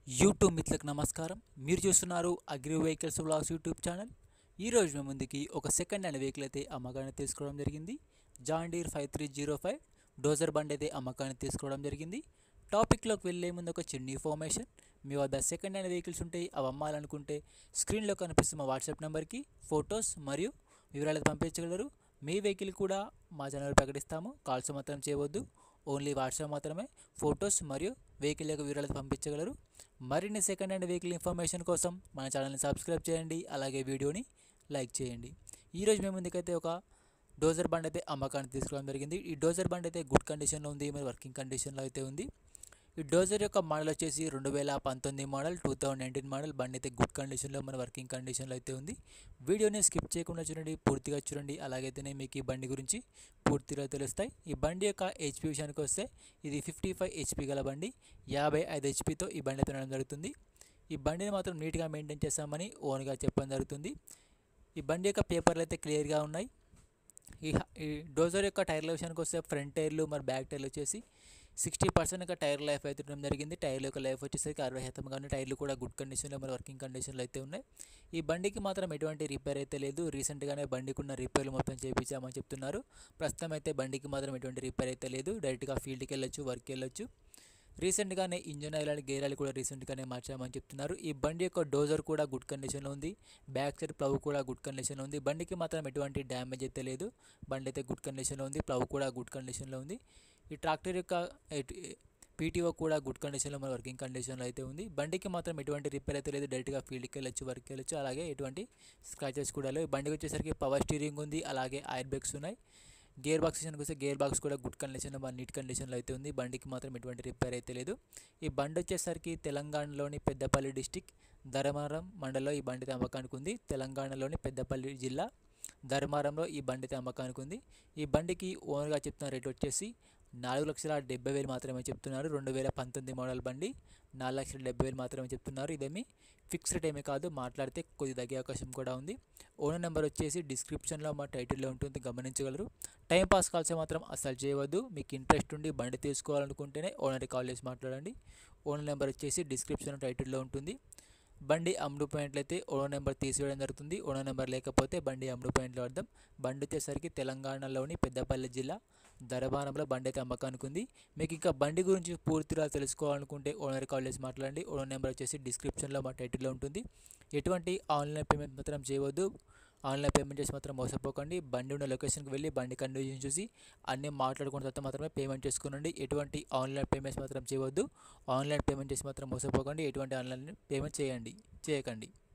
YouTube మిత్రులకు నమస్కారం మీరు చూస్తున్నారు agri vehicles vlogs YouTube channel ఈరోజు మేము ముందుకి ఒక సెకండ్ హ్యాండ్ వెహికల్ అయితే అమ్మకాన్ని తీసుకోవడం జరిగింది John Deere five three zero five dozer బండి అయితే అమ్మకాన్ని తీసుకోవడం జరిగింది టాపిక్లోకి వెళ్ళే ముందు ఒక చిన్న ఇన్ఫర్మేషన్ మీ వద్ద సెకండ్ హ్యాండ్ వెహికల్స్ ఉంటాయి అవి అమ్మాలనుకుంటే స్క్రీన్లో కనిపిస్తున్న మా వాట్సాప్ నెంబర్కి ఫొటోస్ మరియు వివరాలు పంపించగలరు మీ వెహికల్ కూడా మా ఛానల్ ప్రకటిస్తాము కాల్స్ మాత్రం చేయవద్దు ఓన్లీ వాట్సాప్ మాత్రమే ఫొటోస్ మరియు వెహికల్ యొక్క వివరాలు పంపించగలరు మరిన్ని సెకండ్ హ్యాండ్ వెహికల్ ఇన్ఫర్మేషన్ కోసం మన ఛానల్ని సబ్స్క్రైబ్ చేయండి అలాగే వీడియోని లైక్ చేయండి ఈరోజు మేము ముందుకైతే ఒక డోజర్ బండి అయితే అమ్మకానికి తీసుకోవడం జరిగింది ఈ డోజర్ బండి అయితే గుడ్ కండిషన్లో ఉంది మరి వర్కింగ్ కండిషన్లో అయితే ఉంది ఈ డోజర్ యొక్క మోడల్ వచ్చేసి రెండు వేల పంతొమ్మిది model two thousand nineteen model బండి అయితే గుడ్ కండిషన్లో మన వర్కింగ్ కండిషన్లో అయితే ఉంది వీడియోని స్కిప్ చేయకుండా చూడండి పూర్తిగా చూడండి అలాగైతేనే మీకు ఈ బండి గురించి పూర్తిగా తెలుస్తాయి ఈ బండి యొక్క హెచ్పి విషయానికి వస్తే ఇది ఫిఫ్టీ ఫైవ్ హెచ్పి గల బండి యాభై ఐదు హెచ్పితో ఈ బండి తినడం జరుగుతుంది ఈ బండిని మాత్రం నీట్గా మెయింటైన్ చేస్తామని ఓన్గా చెప్పడం జరుగుతుంది ఈ బండి యొక్క పేపర్లు అయితే క్లియర్గా ఉన్నాయి ఈ హ- ఈ డోజర్ యొక్క టైర్ల విషయానికి వస్తే ఫ్రంట్ టైర్లు మరి బ్యాక్ టైర్లు వచ్చేసి సిక్స్టీ పర్సెంట్ యొక్క టైర్ లైఫ్ అయితే ఉండడం జరిగింది టైర్ల యొక్క లైఫ్ వచ్చేసరికి అరవై శాతం కానీ టైర్లు కూడా గుడ్ కండిషన్లో మరి వర్కింగ్ కండిషన్లో అయితే ఉన్నాయి ఈ బండికి మాత్రం ఎటువంటి రిపేర్ అయితే లేదు రీసెంట్గానే బండికి ఉన్న రిపేర్లు మొత్తం చేయించామని చెప్తున్నారు ప్రస్తుతం అయితే బండికి మాత్రం ఎటువంటి రిపేర్ అయితే లేదు డైరెక్ట్గా ఫీల్డ్కి వెళ్ళొచ్చు వర్క్కి వెళ్ళొచ్చు రీసెంట్గానే engine oil and gear oil కూడా రీసెంట్గానే మార్చామని చెప్తున్నారు ఈ బండి యొక్క డోజర్ కూడా గుడ్ కండిషన్లో ఉంది బ్యాక్ సైడ్ ప్లవ్ కూడా గుడ్ కండిషన్లో ఉంది బండికి మాత్రం ఎటువంటి డ్యామేజ్ అయితే లేదు బండి అయితే గుడ్ కండిషన్లో ఉంది ప్లవ్ కూడా గుడ్ కండిషన్లో ఉంది ఈ ట్రాక్టర్ యొక్క పీటీఓ కూడా గుడ్ కండిషన్లో మన వర్కింగ్ కండిషన్లో అయితే ఉంది బండికి మాత్రం ఎటువంటి రిపేర్ అయితే లేదు డైరెక్ట్గా ఫీల్డ్కి వెళ్ళొచ్చు వర్క్కి వెళ్ళొచ్చు అలాగే ఎటువంటి స్క్రాచెస్ కూడా లేవు ఈ బండికి వచ్చేసరికి పవర్ స్టీరింగ్ ఉంది అలాగే ఐర్ బ్రేక్స్ ఉన్నాయి గేర్ బాక్స్ విషయానికి వస్తే గేర్ బాక్స్ కూడా గుడ్ కండిషన్లో మన నీట్ కండిషన్లో అయితే ఉంది బండికి మాత్రం ఎటువంటి రిపేర్ అయితే లేదు ఈ బండి వచ్చేసరికి తెలంగాణలోని పెద్దపల్లి డిస్టిక్ ధర్మారం మండలంలో ఈ బండి అమ్మకానికి ఉంది తెలంగాణలోని పెద్దపల్లి జిల్లా ధర్మారంలో ఈ బండి అయితే అమ్మకానికి ఉంది ఈ బండికి ఓనర్గా చెప్తున్న రేట్ వచ్చేసి నాలుగు లక్షల డెబ్బై వేలు మాత్రమే చెప్తున్నారు రెండు వేల పంతొమ్మిది మోడల్ బండి నాలుగు లక్షల డెబ్బై వేలు మాత్రమే చెప్తున్నారు ఇదేమి ఫిక్స్ రేట్ ఏమీ కాదు మాట్లాడితే కొద్ది తగ్గే అవకాశం కూడా ఉంది ఓనర్ నెంబర్ వచ్చేసి డిస్క్రిప్షన్లో మా టైటిల్లో ఉంటుంది గమనించగలరు టైం పాస్ కాల్స్ మాత్రం అస్సలు చేయవద్దు మీకు ఇంట్రెస్ట్ ఉండి బండి తీసుకోవాలనుకుంటేనే ఓనర్కి కాల్ చేసి మాట్లాడండి ఓనర్ నెంబర్ వచ్చేసి డిస్క్రిప్షన్ టైటిల్లో ఉంటుంది బండి అమ్ముడు పాయింట్లు ఓనర్ నెంబర్ తీసివేయడం జరుగుతుంది ఓనర్ నెంబర్ లేకపోతే బండి అమ్ముడు పాయింట్లు అర్థం బండి వచ్చేసరికి తెలంగాణలోని పెద్దపల్లి జిల్లా ధరబారంలో బండి అయితే అమ్మకానికి ఉంది మీకు ఇంకా బండి గురించి పూర్తిగా తెలుసుకోవాలనుకుంటే ఓనర్ కాల్ చేసి మాట్లాడండి ఓనర్ నెంబర్ వచ్చేసి డిస్క్రిప్షన్లో మా టైటిల్లో ఉంటుంది ఎటువంటి ఆన్లైన్ పేమెంట్ మాత్రం చేయవద్దు ఆన్లైన్ పేమెంట్ చేసి మాత్రం మోసపోకండి బండి ఉన్న లొకేషన్కి వెళ్ళి బండి కండిషన్ చూసి అన్నీ మాట్లాడుకున్న తర్వాత మాత్రమే పేమెంట్ చేసుకోనండి ఎటువంటి ఆన్లైన్ పేమెంట్స్ మాత్రం చేయవద్దు ఆన్లైన్ పేమెంట్ చేసి మాత్రం మోసపోకండి ఎటువంటి ఆన్లైన్ పేమెంట్ చేయండి చేయకండి